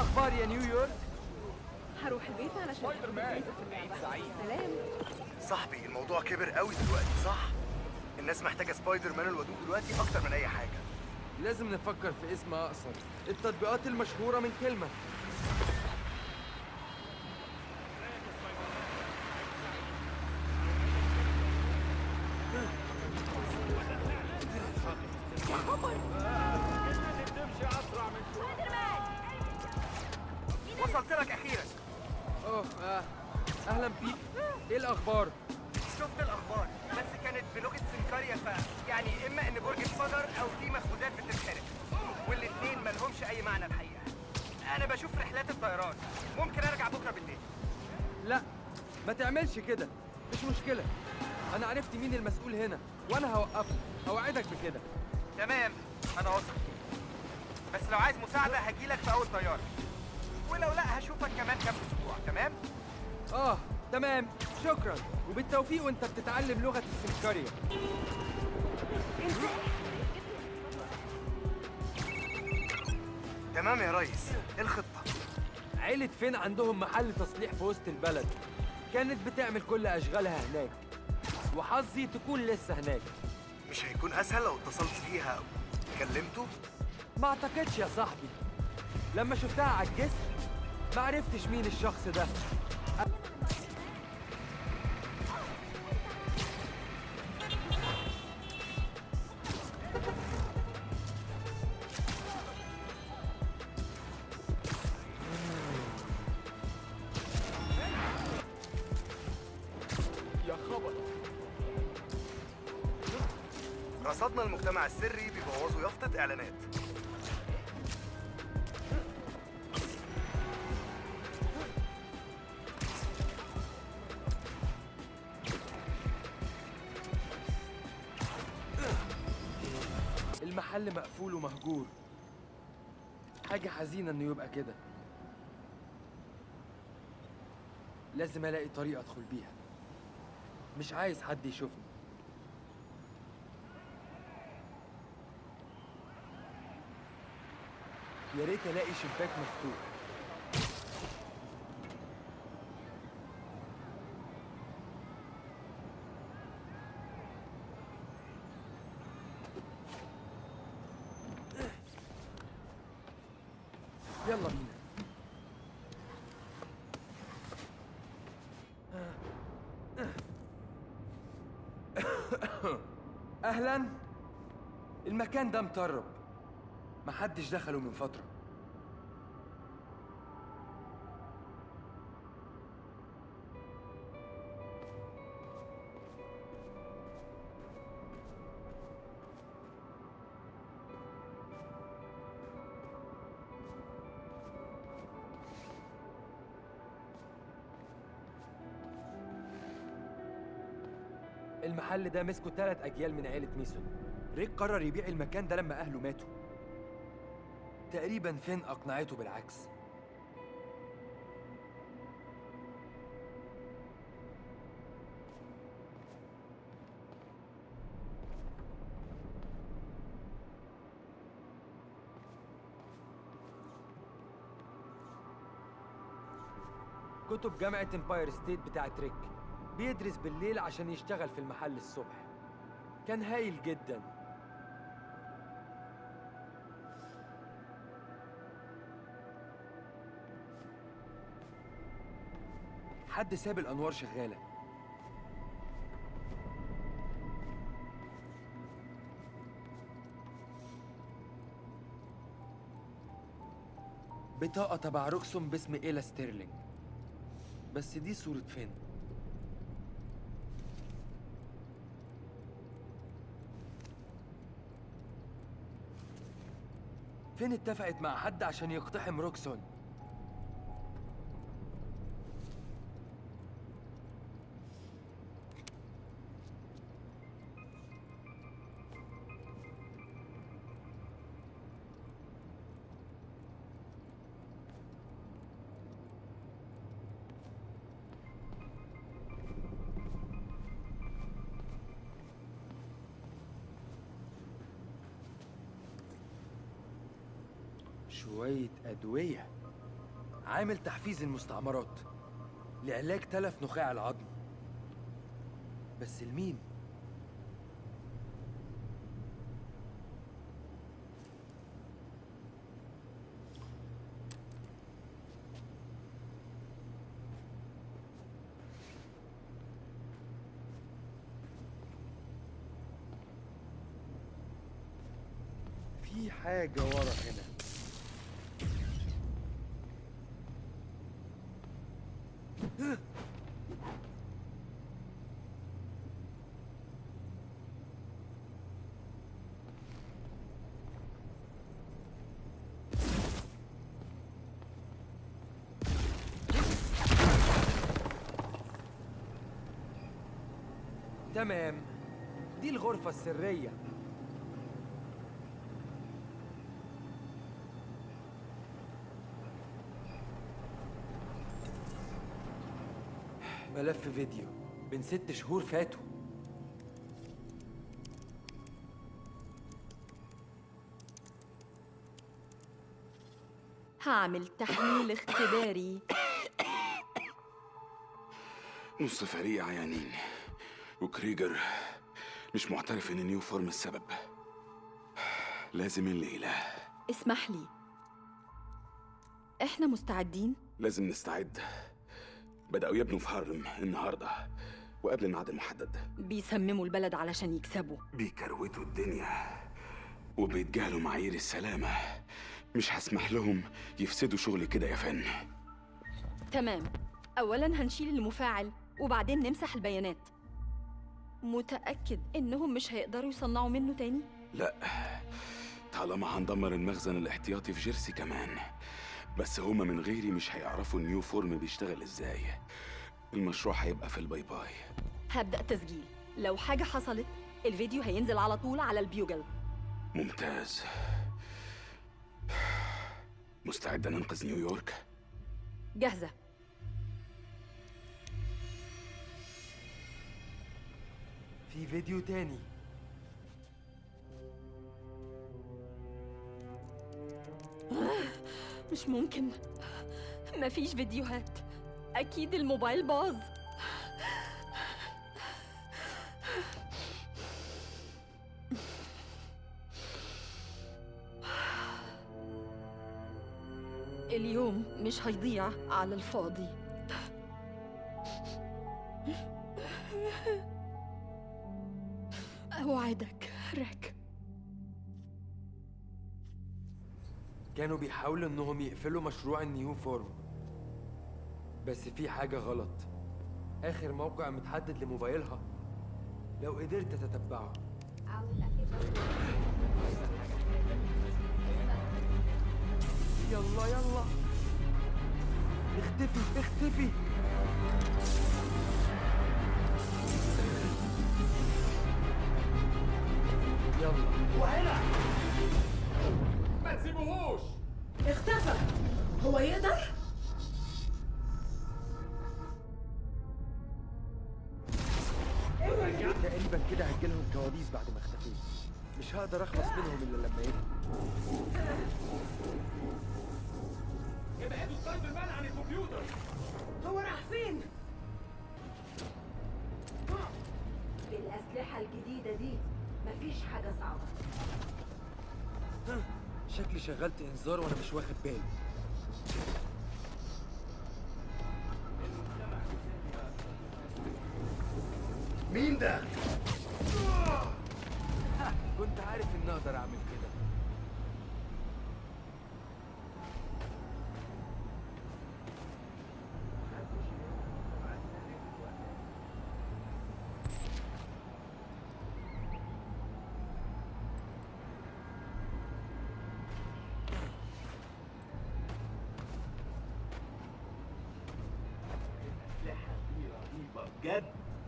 الاخبار يا نيويورك هروح البيت علشان اخد جايزة في اللعبة سلام صاحبي الموضوع كبر قوي دلوقتي صح الناس محتاجه سبايدر مان الودود دلوقتي اكتر من اي حاجه لازم نفكر في اسم اقصر التطبيقات المشهوره من كلمه وصلت لك اخيرا اوه آه. اهلا بيك ايه الاخبار شفت الاخبار بس كانت بلغه سنكاريا ف يعني اما ان برج اتفجر او في مخبوزات بتتحرق والاتنين ملهمش اي معنى الحقيقه انا بشوف رحلات الطيران ممكن ارجع بكره بالليل لا ما تعملش كده مش مشكله انا عرفت مين المسؤول هنا وانا هوقفه اوعدك بكده تمام انا واثق بس لو عايز مساعده هجيلك في اول طياره ولو لا هشوفك كمان كام اسبوع تمام اه تمام شكرا وبالتوفيق وانت بتتعلم لغه السنكاريا تمام يا ريس ايه الخطه عيلة فين عندهم محل تصليح في وسط البلد كانت بتعمل كل أشغالها هناك وحظي تكون لسه هناك مش هيكون اسهل لو اتصلت بيها كلمته ما اعتقدش يا صاحبي لما شفتها على الجسر ما عرفتش مين الشخص ده يا خبر رصدنا المجتمع السري بيبوظوا يافطة إعلانات المحل مقفول ومهجور حاجة حزينة انه يبقى كده لازم الاقي طريقة ادخل بيها مش عايز حد يشوفني يا ريت الاقي شباك مفتوح يلا بينا اهلا المكان ده مطرب محدش دخله من فتره المحل ده مسكه تلات أجيال من عيلة ميسون ريك قرر يبيع المكان ده لما أهله ماتوا تقريبا فين أقنعته بالعكس كتب جامعة امباير ستيت بتاعت ريك بيدرس بالليل عشان يشتغل في المحل الصبح كان هايل جدا حد ساب الأنوار شغالة بطاقة تبع روكسون باسم إيلا ستيرلينج بس دي صورة فين؟ فين اتفقت مع حد عشان يقتحم روكسون؟ شوية أدوية عامل تحفيز المستعمرات لعلاج تلف نخاع العظم بس لمين؟ في حاجة ورا هنا تمام دي الغرفة السرية ملف فيديو من ست شهور فاتوا هعمل تحليل اختباري نص فريق عيانين وكريجر مش معترف ان نيو فورم السبب لازم الليلة اسمح لي احنا مستعدين لازم نستعد بدأوا يبنوا في هارلم النهاردة وقبل الميعاد المحدد بيسمموا البلد علشان يكسبوا بيكروتوا الدنيا وبيتجاهلوا معايير السلامة مش هسمح لهم يفسدوا شغلي كده يا فن تمام اولا هنشيل المفاعل وبعدين نمسح البيانات متأكد انهم مش هيقدروا يصنعوا منه تاني لا طالما هندمر المخزن الاحتياطي في جيرسي كمان بس هما من غيري مش هيعرفوا النيو فورم بيشتغل ازاي المشروع هيبقى في الباي باي هبدأ تسجيل لو حاجة حصلت الفيديو هينزل على طول على البيوجل ممتاز مستعدة ننقذ نيويورك؟ جاهزة في فيديو تاني مش ممكن مفيش فيديوهات أكيد الموبايل باظ اليوم مش هيضيع على الفاضي أوعدك ريك كانوا بيحاولوا انهم يقفلوا مشروع النيو فورم بس في حاجة غلط آخر موقع متحدد لموبايلها لو قدرت تتبعه يلا يلا اختفي اختفي يلا اختفى هو يقدر؟ تقريبا كده هتجيلهم كوابيس بعد ما اختفيت مش هقدر اخلص منهم الا لما يجوا هو راح فين؟ بالأسلحة الجديدة دي مفيش حاجة صعبة ها، شكلي شغلت انذار وانا مش واخد بالي مين ده؟ كنت عارف اني اقدر اعمل كده بجد؟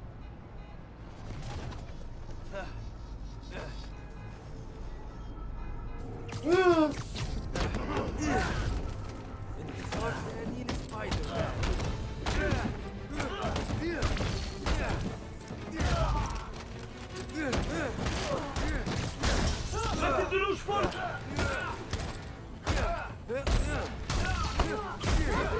انتصار تاني لسبايدر ما تدلوش فرصة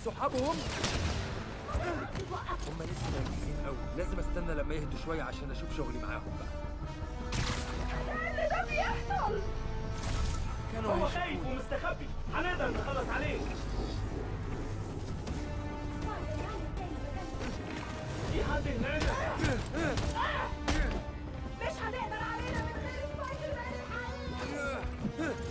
صحابهم هم لسه مركزين قوي لازم استنى لما يهدوا شويه عشان اشوف شغلي معاهم بقى اللي ده بيحصل كانوا هو هيشوفوني. خايف ومستخبي هنقدر نخلص عليه في حد هناك مش هنقدر علينا من غير سبايدر مان الحقيقي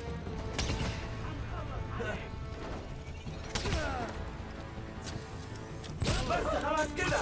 بس خلاص كده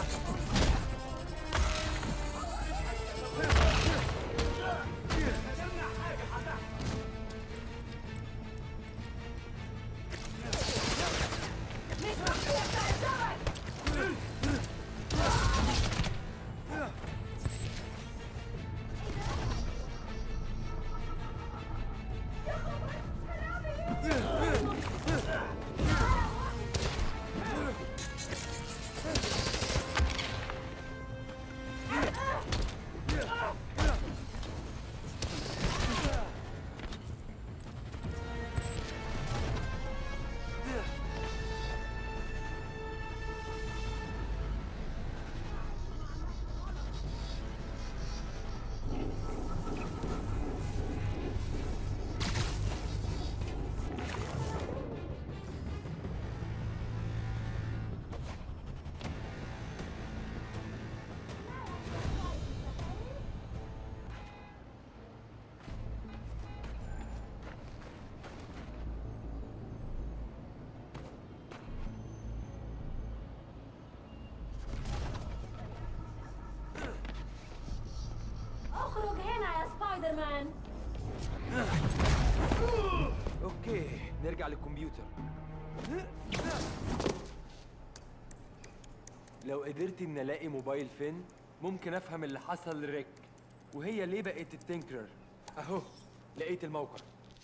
اخرج هنا يا سبايدر مان اوكي نرجع للكمبيوتر لو قدرت ان الاقي موبايل فين ممكن افهم اللي حصل لريك وهي ليه بقت التنكرر اهو لقيت الموقع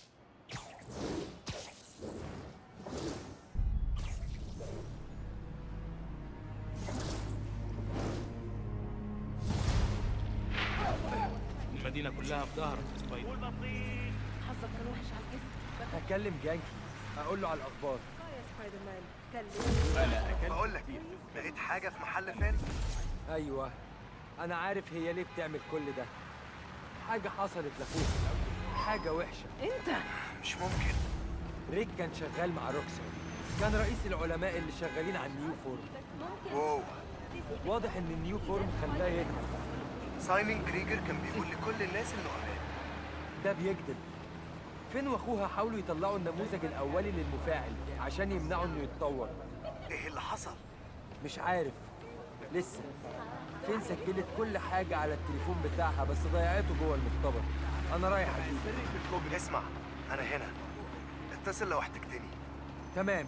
المدينة كلها في ظهرك يا سبايدر حظك كان وحش على الاسم هكلم جانكي اقول له على الاخبار يا سبايدر مان كلمني بقول لك لقيت حاجه في محل فين ايوه انا عارف هي ليه بتعمل كل ده حاجه حصلت لاخوك حاجه وحشه انت مش ممكن ريك كان شغال مع روكسون كان رئيس العلماء اللي شغالين على النيو فورم واو واضح ان النيو فورم خلاه يهدى سايمون كريجر كان بيقول لكل الناس انه امان ده بيكذب فين واخوها حاولوا يطلعوا النموذج الاولي للمفاعل عشان يمنعوا انه يتطور ايه اللي حصل مش عارف لسه فين سجلت كل حاجه على التليفون بتاعها بس ضيعته جوه المختبر انا رايح اشوف اسمع انا هنا اتصل لو احتجتني تمام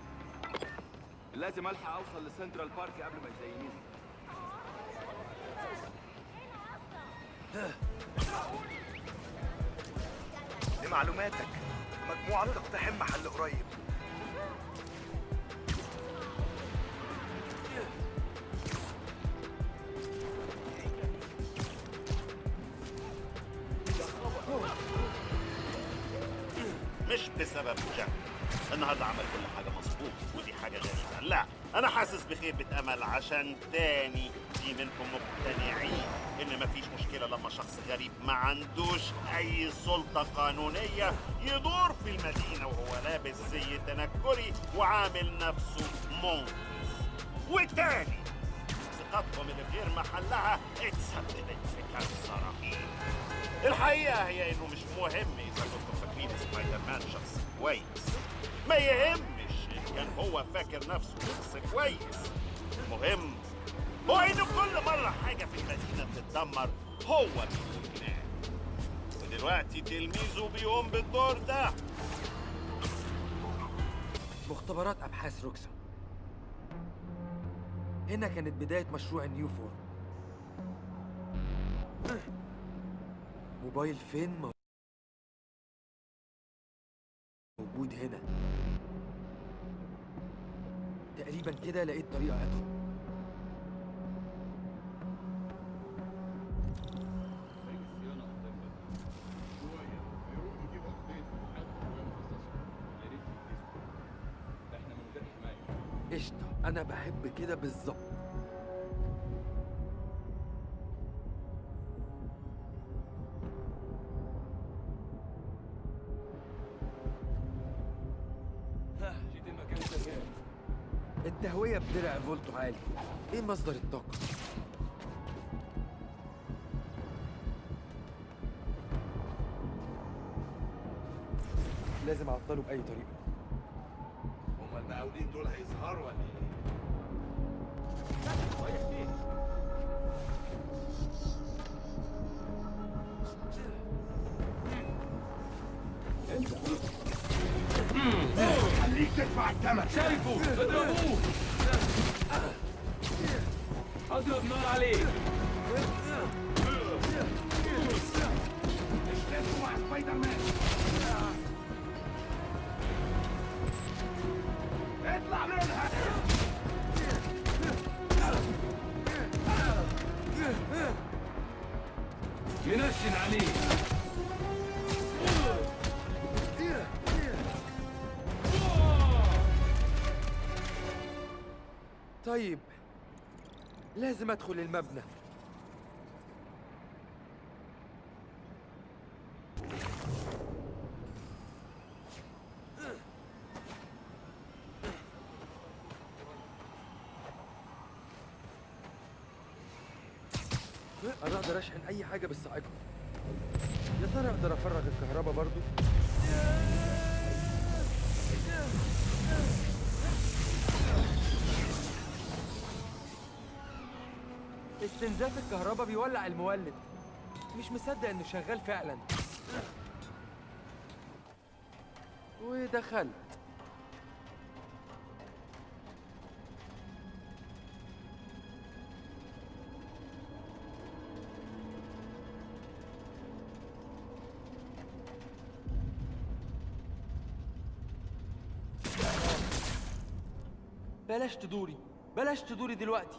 لازم الحق اوصل لسنترال بارك قبل ما يزينوني لمعلوماتك مجموعه بتقتحم محل قريب مش بسبب جاك النهارده عمل كل حاجه مظبوط ودي حاجه غريبه لا انا حاسس بخيبه امل عشان تاني في منكم مقتنعين ان مفيش مشكله لما شخص غريب ما عندوش اي سلطه قانونيه يدور في المدينه وهو لابس زي تنكري وعامل نفسه منقذ وتاني ثقتكم اللي في غير محلها اتسببت في كارثه رهيبه الحقيقة هي إنه مش مهم إذا كنتم فاكرين سبايدر مان شخص كويس ما يهمش إن كان هو فاكر نفسه شخص كويس المهم هو إنه كل مرة حاجة في المدينة بتتدمر هو بيكون هناك ودلوقتي تلميذه بيقوم بالدور ده مختبرات ابحاث روكسون هنا كانت بدايه مشروع النيو فورم موبايل فين مو- موجود هنا تقريبا كده لقيت طريقه ادخل قشطة أنا بحب كده بالظبط جيت المكان شغال التهوية بدرع فولتو عالي ايه مصدر الطاقة؟ لازم اعطله بأي طريقة هما المقاولين دول هيظهروا ولا ايه؟ رايح فين؟ خليك تدفع الثمن شايفه اضربوه اضرب نار عليه اشتركوا مع سبايدر مان اطلع منها ينشن عليه طيب لازم ادخل المبنى انا اقدر اشحن اي حاجه بالصاعقه يا ترى اقدر افرغ الكهرباء برضو استنزاف الكهرباء بيولع المولد مش مصدق انه شغال فعلا ودخلت بلاش تدوري بلاش تدوري دلوقتي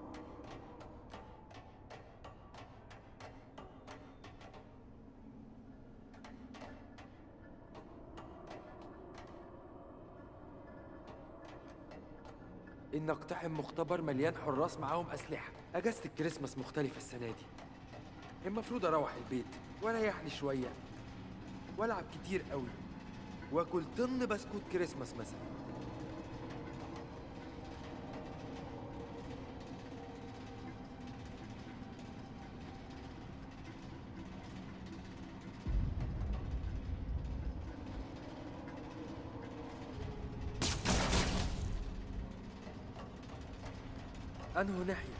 إن أقتحم مختبر مليان حراس معاهم أسلحة أجازة الكريسماس مختلفة السنة دي المفروض أروح البيت وأريح لي شوية وألعب كتير قوي وآكل طن بسكوت كريسماس مثلا أنه ناحية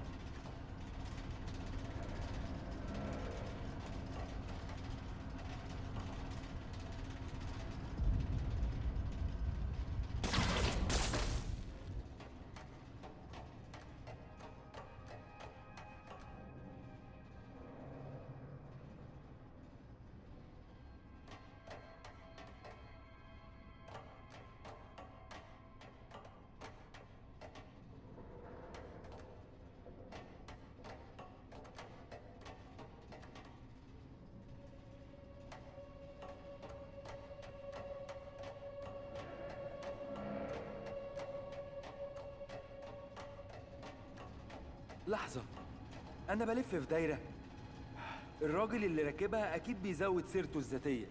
لحظة أنا بلف في دايرة الراجل اللي راكبها أكيد بيزود سيرته الذاتية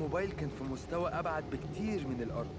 الموبايل كان في مستوى أبعد بكتير من الأرض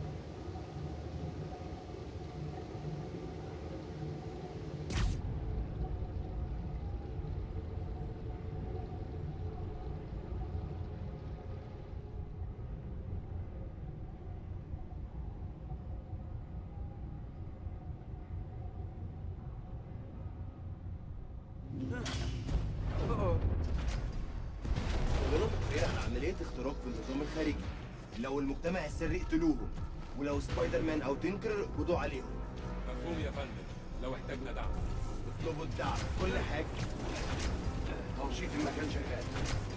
شغلهم تقرير عن عملية اختراق في النظام الخارجي لو المجتمع السري اقتلوهم ولو سبايدر مان او تنكر قضوا عليهم مفهوم يا فندم لو احتاجنا دعم اطلبوا الدعم كل حاجة توشيط المكان شغال